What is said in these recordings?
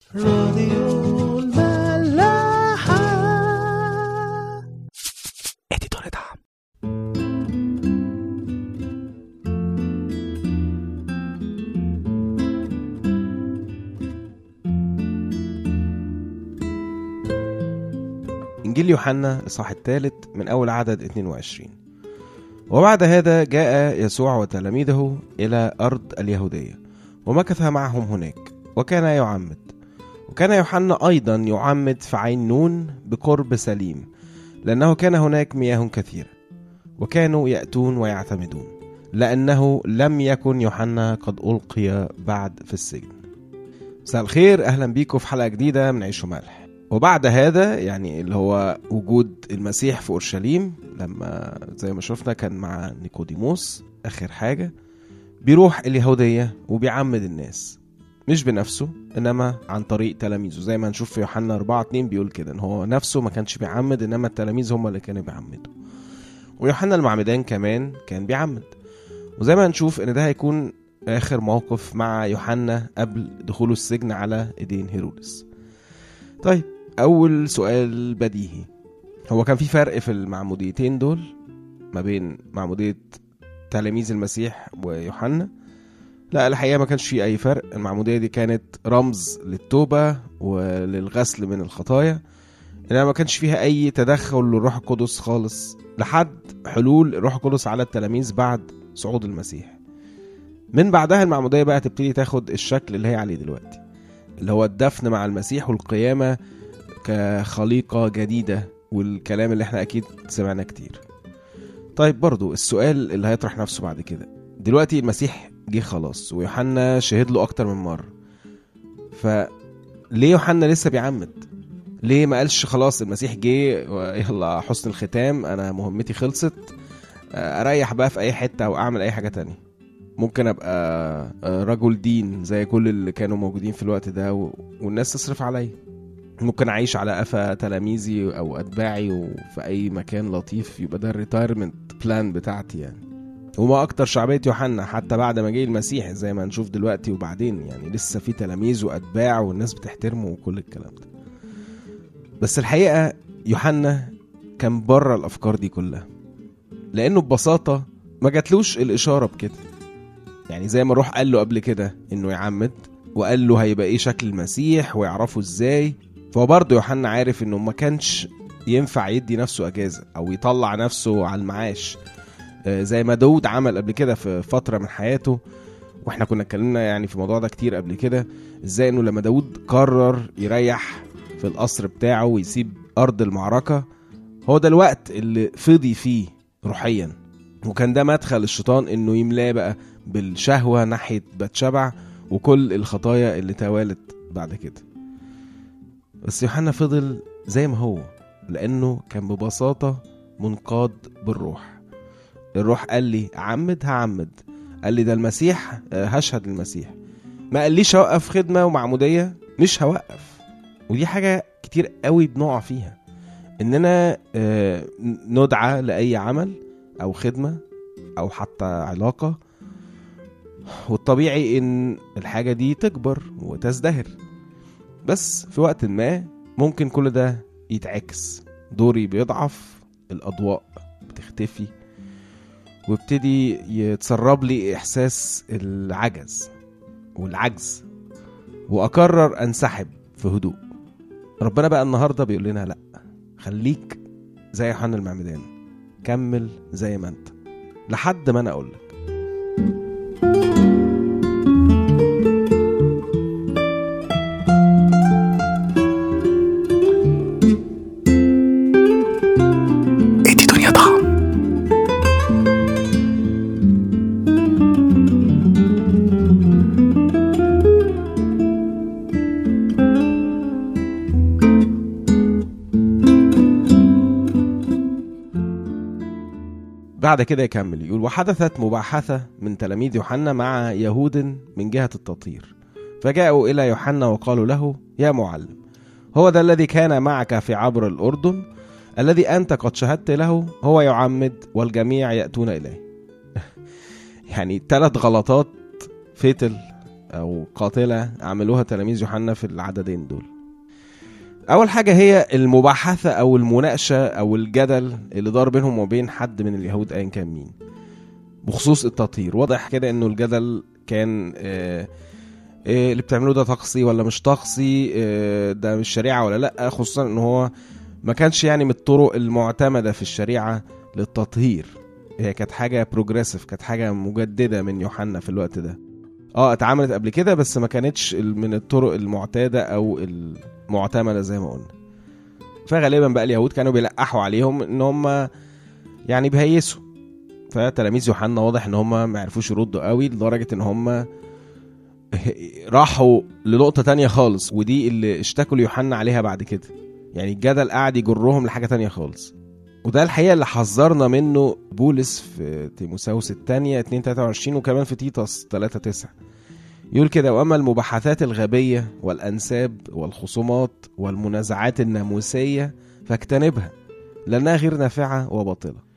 راديو الملاحة اديتور دعم إنجيل يوحنا الإصحاح الثالث من أول عدد 22 وبعد هذا جاء يسوع وتلاميذه إلى أرض اليهودية ومكث معهم هناك وكان يعمد وكان يوحنا أيضا يعمد في عين نون بقرب سليم لأنه كان هناك مياه كثيرة وكانوا يأتون ويعتمدون لأنه لم يكن يوحنا قد ألقي بعد في السجن مساء الخير أهلا بيكم في حلقة جديدة من عيش وملح وبعد هذا يعني اللي هو وجود المسيح في أورشليم لما زي ما شفنا كان مع نيكوديموس آخر حاجة بيروح اليهودية وبيعمد الناس مش بنفسه انما عن طريق تلاميذه زي ما هنشوف في يوحنا 4 2 بيقول كده ان هو نفسه ما كانش بيعمد انما التلاميذ هم اللي كانوا بيعمدوا ويوحنا المعمدان كمان كان بيعمد وزي ما هنشوف ان ده هيكون اخر موقف مع يوحنا قبل دخوله السجن على ايدين هيرودس طيب اول سؤال بديهي هو كان في فرق في المعموديتين دول ما بين معمودية تلاميذ المسيح ويوحنا لا الحقيقة ما كانش في أي فرق المعمودية دي كانت رمز للتوبة وللغسل من الخطايا إنما ما كانش فيها أي تدخل للروح القدس خالص لحد حلول الروح القدس على التلاميذ بعد صعود المسيح من بعدها المعمودية بقى تبتدي تاخد الشكل اللي هي عليه دلوقتي اللي هو الدفن مع المسيح والقيامة كخليقة جديدة والكلام اللي احنا أكيد سمعناه كتير طيب برضو السؤال اللي هيطرح نفسه بعد كده دلوقتي المسيح جه خلاص ويوحنا شهد له اكتر من مره فليه يوحنا لسه بيعمد ليه ما قالش خلاص المسيح جه ويلا حسن الختام انا مهمتي خلصت اريح بقى في اي حته او اعمل اي حاجه تانية ممكن ابقى رجل دين زي كل اللي كانوا موجودين في الوقت ده و... والناس تصرف عليا ممكن اعيش على قفا تلاميذي او اتباعي وفي اي مكان لطيف يبقى ده الريتايرمنت بلان بتاعتي يعني وما اكتر شعبيه يوحنا حتى بعد ما جه المسيح زي ما هنشوف دلوقتي وبعدين يعني لسه في تلاميذ واتباع والناس بتحترمه وكل الكلام ده بس الحقيقه يوحنا كان بره الافكار دي كلها لانه ببساطه ما جاتلوش الاشاره بكده يعني زي ما روح قال له قبل كده انه يعمد وقال له هيبقى ايه شكل المسيح ويعرفه ازاي فهو برضه يوحنا عارف انه ما كانش ينفع يدي نفسه اجازه او يطلع نفسه على المعاش زي ما داود عمل قبل كده في فترة من حياته واحنا كنا اتكلمنا يعني في الموضوع ده كتير قبل كده ازاي انه لما داود قرر يريح في القصر بتاعه ويسيب ارض المعركة هو ده الوقت اللي فضي فيه روحيا وكان ده مدخل الشيطان انه يملاه بقى بالشهوة ناحية بتشبع وكل الخطايا اللي توالت بعد كده بس يوحنا فضل زي ما هو لانه كان ببساطة منقاد بالروح الروح قال لي عمد هعمد قال لي ده المسيح هشهد للمسيح ما قاليش هوقف خدمة ومعمودية مش هوقف ودي حاجة كتير قوي بنقع فيها اننا ندعى لأي عمل أو خدمة أو حتى علاقة والطبيعي ان الحاجة دي تكبر وتزدهر بس في وقت ما ممكن كل ده يتعكس دوري بيضعف الأضواء بتختفي وابتدي يتسرب لي احساس العجز والعجز واقرر انسحب في هدوء ربنا بقى النهارده بيقول لنا لا خليك زي يوحنا المعمدان كمل زي ما انت لحد ما انا اقول لك بعد كده يكمل يقول وحدثت مباحثة من تلاميذ يوحنا مع يهود من جهة التطهير فجاءوا إلى يوحنا وقالوا له يا معلم هو ده الذي كان معك في عبر الأردن الذي أنت قد شهدت له هو يعمد والجميع يأتون إليه يعني ثلاث غلطات فيتل او قاتله عملوها تلاميذ يوحنا في العددين دول اول حاجه هي المباحثه او المناقشه او الجدل اللي دار بينهم وبين حد من اليهود ايا كان مين بخصوص التطهير واضح كده انه الجدل كان آه آه اللي بتعملوه ده طقسي ولا مش طقسي آه ده مش شريعه ولا لا خصوصا ان هو ما كانش يعني من الطرق المعتمده في الشريعه للتطهير هي كانت حاجه بروجريسيف كانت حاجه مجدده من يوحنا في الوقت ده اه اتعملت قبل كده بس ما كانتش ال- من الطرق المعتاده او المعتمده زي ما قلنا فغالبا بقى اليهود كانوا بيلقحوا عليهم ان هم يعني بيهيسوا فتلاميذ يوحنا واضح ان هم ما عرفوش يردوا قوي لدرجه ان هم راحوا لنقطه تانية خالص ودي اللي اشتكوا ليوحنا عليها بعد كده يعني الجدل قاعد يجرهم لحاجه تانية خالص وده الحقيقه اللي حذرنا منه بولس في تيموساوس الثانيه 2 23 وكمان في تيتوس 3 9 يقول كده واما المباحثات الغبيه والانساب والخصومات والمنازعات الناموسيه فاجتنبها لانها غير نافعه وباطله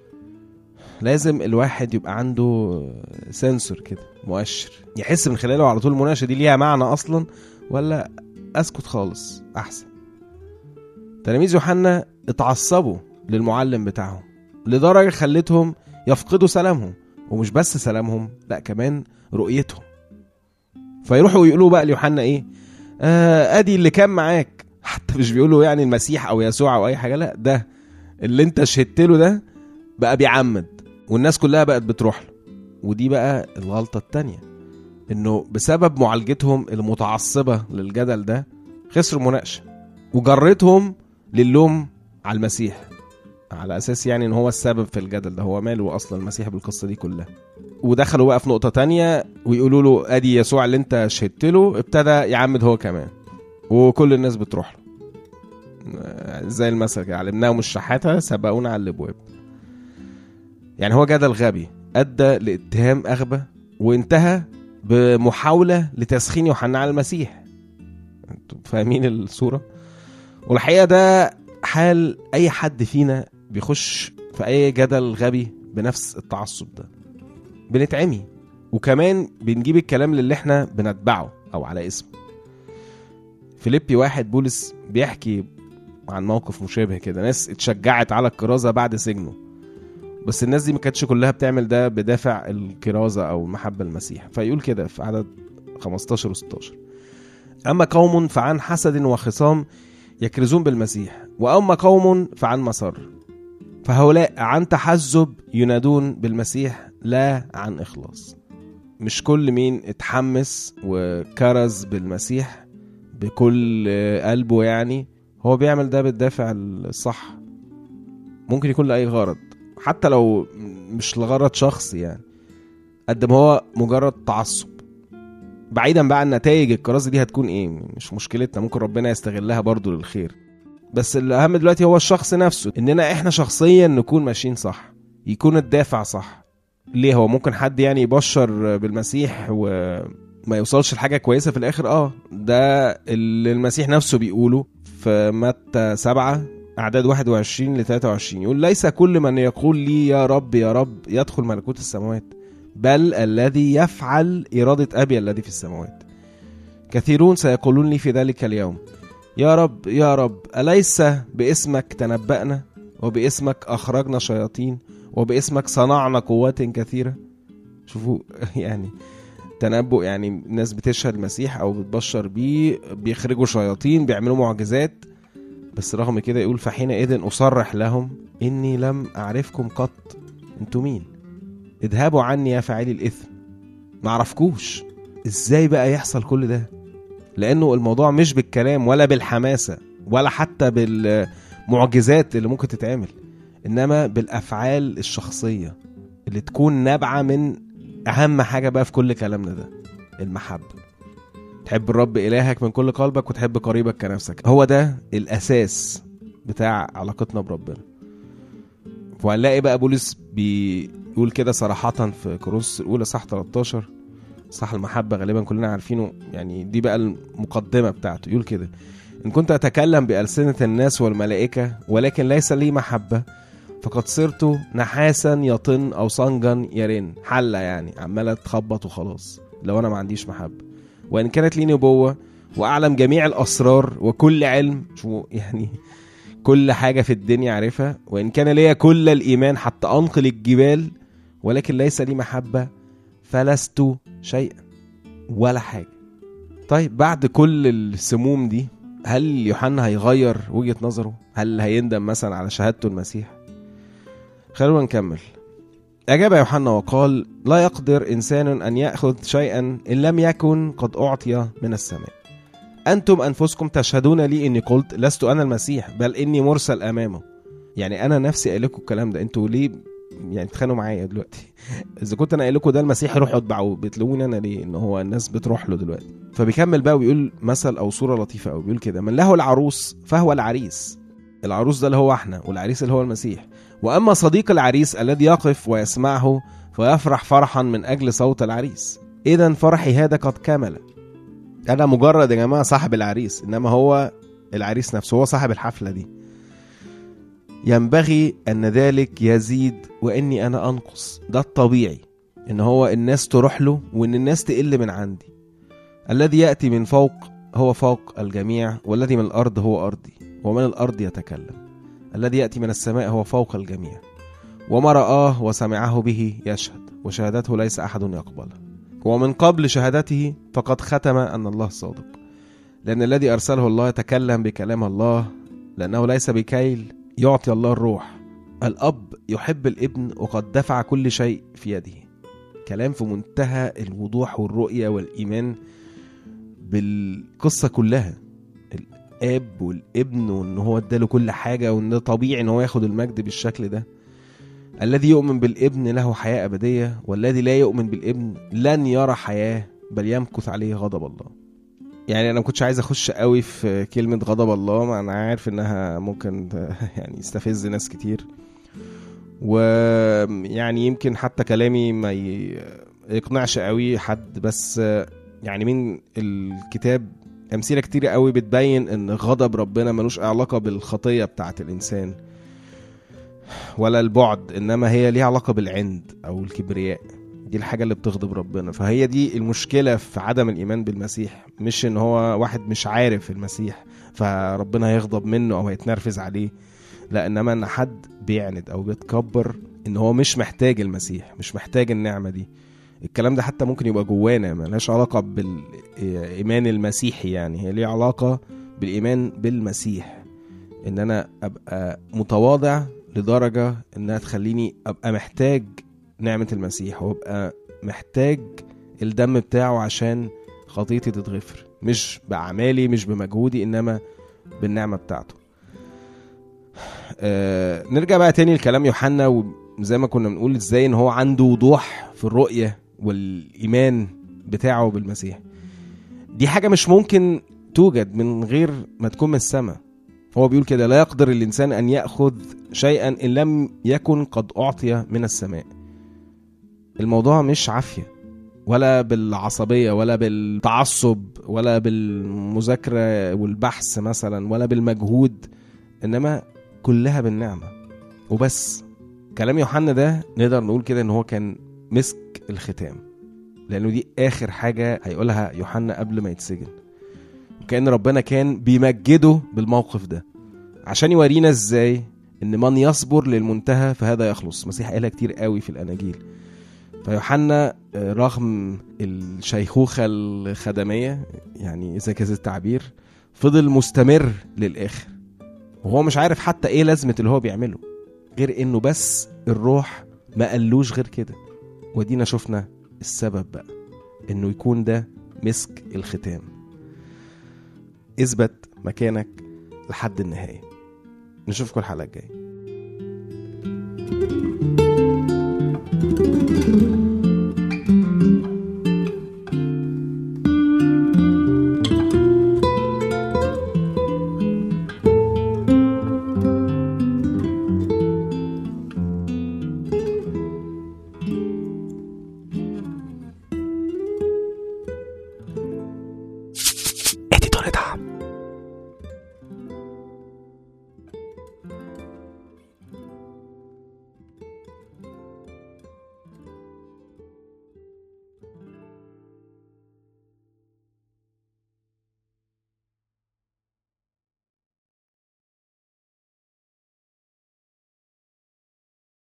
لازم الواحد يبقى عنده سنسور كده مؤشر يحس من خلاله على طول المناقشه دي ليها معنى اصلا ولا اسكت خالص احسن تلاميذ يوحنا اتعصبوا للمعلم بتاعهم لدرجه خلتهم يفقدوا سلامهم ومش بس سلامهم لا كمان رؤيتهم فيروحوا يقولوا بقى ليوحنا ايه آه ادي اللي كان معاك حتى مش بيقولوا يعني المسيح او يسوع او اي حاجه لا ده اللي انت شهدت له ده بقى بيعمد والناس كلها بقت بتروح له ودي بقى الغلطه التانية انه بسبب معالجتهم المتعصبه للجدل ده خسروا مناقشه وجرتهم للوم على المسيح على اساس يعني ان هو السبب في الجدل ده هو ماله اصلا المسيح بالقصه دي كلها ودخلوا بقى في نقطه تانية ويقولوا له ادي يسوع اللي انت شهدت له ابتدى يعمد هو كمان وكل الناس بتروح له آه، زي المثل كده علمناهم الشحاته سبقونا على الابواب يعني هو جدل غبي ادى لاتهام اغبى وانتهى بمحاوله لتسخين يوحنا على المسيح انتوا فاهمين الصوره والحقيقه ده حال اي حد فينا بيخش في اي جدل غبي بنفس التعصب ده بنتعمي وكمان بنجيب الكلام اللي احنا بنتبعه او على اسمه فيليبي واحد بولس بيحكي عن موقف مشابه كده ناس اتشجعت على الكرازة بعد سجنه بس الناس دي ما كانتش كلها بتعمل ده بدافع الكرازة او محبة المسيح فيقول كده في عدد 15 و 16 اما قوم فعن حسد وخصام يكرزون بالمسيح واما قوم فعن مسر فهؤلاء عن تحزب ينادون بالمسيح لا عن اخلاص مش كل مين اتحمس وكرز بالمسيح بكل قلبه يعني هو بيعمل ده بالدافع الصح ممكن يكون لأي غرض حتى لو مش لغرض شخصي يعني قد ما هو مجرد تعصب بعيدا بقى عن نتائج الكرازة دي هتكون ايه مش مشكلتنا ممكن ربنا يستغلها برضو للخير بس الأهم دلوقتي هو الشخص نفسه إننا إحنا شخصيا نكون ماشيين صح يكون الدافع صح ليه هو ممكن حد يعني يبشر بالمسيح وما يوصلش لحاجة كويسة في الآخر اه ده اللي المسيح نفسه بيقوله في متى سبعة أعداد 21 ل 23 يقول ليس كل من يقول لي يا رب يا رب يدخل ملكوت السماوات بل الذي يفعل إرادة أبي الذي في السماوات كثيرون سيقولون لي في ذلك اليوم يا رب يا رب أليس باسمك تنبأنا وباسمك أخرجنا شياطين وباسمك صنعنا قوات كثيرة شوفوا يعني تنبؤ يعني الناس بتشهد المسيح أو بتبشر بيه بيخرجوا شياطين بيعملوا معجزات بس رغم كده يقول فحينئذ أصرح لهم إني لم أعرفكم قط أنتوا مين اذهبوا عني يا فاعلي الإثم معرفكوش إزاي بقى يحصل كل ده لانه الموضوع مش بالكلام ولا بالحماسه ولا حتى بالمعجزات اللي ممكن تتعمل انما بالافعال الشخصيه اللي تكون نابعه من اهم حاجه بقى في كل كلامنا ده المحبه تحب الرب الهك من كل قلبك وتحب قريبك كنفسك هو ده الاساس بتاع علاقتنا بربنا وهنلاقي بقى بولس بيقول كده صراحة في كورنثوس الأولى صح 13 صح المحبة غالبا كلنا عارفينه يعني دي بقى المقدمة بتاعته يقول كده إن كنت أتكلم بألسنة الناس والملائكة ولكن ليس لي محبة فقد صرت نحاسا يطن أو صنجا يرن حلة يعني عمالة تخبط وخلاص لو انا ما عنديش محبه وان كانت لي نبوه واعلم جميع الاسرار وكل علم شو يعني كل حاجه في الدنيا عارفها وان كان لي كل الايمان حتى انقل الجبال ولكن ليس لي محبه فلست شيئا ولا حاجه طيب بعد كل السموم دي هل يوحنا هيغير وجهه نظره هل هيندم مثلا على شهادته المسيح خلونا نكمل أجاب يوحنا وقال لا يقدر إنسان أن يأخذ شيئا إن لم يكن قد أعطي من السماء أنتم أنفسكم تشهدون لي إني قلت لست أنا المسيح بل إني مرسل أمامه يعني أنا نفسي قايل لكم الكلام ده أنتوا ليه يعني تتخانقوا معايا دلوقتي إذا كنت أنا قايل لكم ده المسيح روحوا اتبعوه بتلوموني أنا ليه إن هو الناس بتروح له دلوقتي فبيكمل بقى ويقول مثل أو صورة لطيفة أوي بيقول كده من له العروس فهو العريس العروس ده اللي هو احنا والعريس اللي هو المسيح واما صديق العريس الذي يقف ويسمعه فيفرح فرحا من اجل صوت العريس اذا فرحي هذا قد كمل انا مجرد يا جماعه صاحب العريس انما هو العريس نفسه هو صاحب الحفله دي ينبغي ان ذلك يزيد واني انا انقص ده الطبيعي ان هو الناس تروح له وان الناس تقل من عندي الذي ياتي من فوق هو فوق الجميع والذي من الارض هو ارضي ومن الارض يتكلم الذي ياتي من السماء هو فوق الجميع وما رآه وسمعه به يشهد وشهادته ليس احد يقبلها ومن قبل شهادته فقد ختم ان الله صادق لان الذي ارسله الله يتكلم بكلام الله لانه ليس بكيل يعطي الله الروح الاب يحب الابن وقد دفع كل شيء في يده كلام في منتهى الوضوح والرؤيه والايمان بالقصه كلها الاب والابن وان هو اداله كل حاجه وان ده طبيعي ان هو ياخد المجد بالشكل ده الذي يؤمن بالابن له حياه ابديه والذي لا يؤمن بالابن لن يرى حياه بل يمكث عليه غضب الله يعني انا ما كنتش عايز اخش قوي في كلمه غضب الله ما انا عارف انها ممكن يعني يستفز ناس كتير ويعني يمكن حتى كلامي ما ي- يقنعش قوي حد بس يعني من الكتاب امثله كتير قوي بتبين ان غضب ربنا ملوش علاقه بالخطيه بتاعه الانسان ولا البعد انما هي ليها علاقه بالعند او الكبرياء دي الحاجه اللي بتغضب ربنا فهي دي المشكله في عدم الايمان بالمسيح مش ان هو واحد مش عارف المسيح فربنا هيغضب منه او هيتنرفز عليه لا انما ان حد بيعند او بيتكبر ان هو مش محتاج المسيح مش محتاج النعمه دي الكلام ده حتى ممكن يبقى جوانا ملهاش علاقة بالإيمان المسيحي يعني هي ليه علاقة بالإيمان بالمسيح إن أنا أبقى متواضع لدرجة إنها تخليني أبقى محتاج نعمة المسيح وأبقى محتاج الدم بتاعه عشان خطيتي تتغفر مش بأعمالي مش بمجهودي إنما بالنعمة بتاعته آه نرجع بقى تاني لكلام يوحنا وزي ما كنا بنقول ازاي ان هو عنده وضوح في الرؤية والايمان بتاعه بالمسيح دي حاجه مش ممكن توجد من غير ما تكون من السماء هو بيقول كده لا يقدر الانسان ان ياخذ شيئا ان لم يكن قد اعطي من السماء الموضوع مش عافيه ولا بالعصبيه ولا بالتعصب ولا بالمذاكره والبحث مثلا ولا بالمجهود انما كلها بالنعمه وبس كلام يوحنا ده نقدر نقول كده ان هو كان مسك الختام لانه دي اخر حاجه هيقولها يوحنا قبل ما يتسجن وكان ربنا كان بيمجده بالموقف ده عشان يورينا ازاي ان من يصبر للمنتهى فهذا يخلص مسيح قالها كتير قوي في الاناجيل فيوحنا آه، رغم الشيخوخه الخدميه يعني اذا كان التعبير فضل مستمر للاخر وهو مش عارف حتى ايه لازمه اللي هو بيعمله غير انه بس الروح ما قالوش غير كده ودينا شفنا السبب بقى انه يكون ده مسك الختام اثبت مكانك لحد النهايه نشوفكم الحلقه الجايه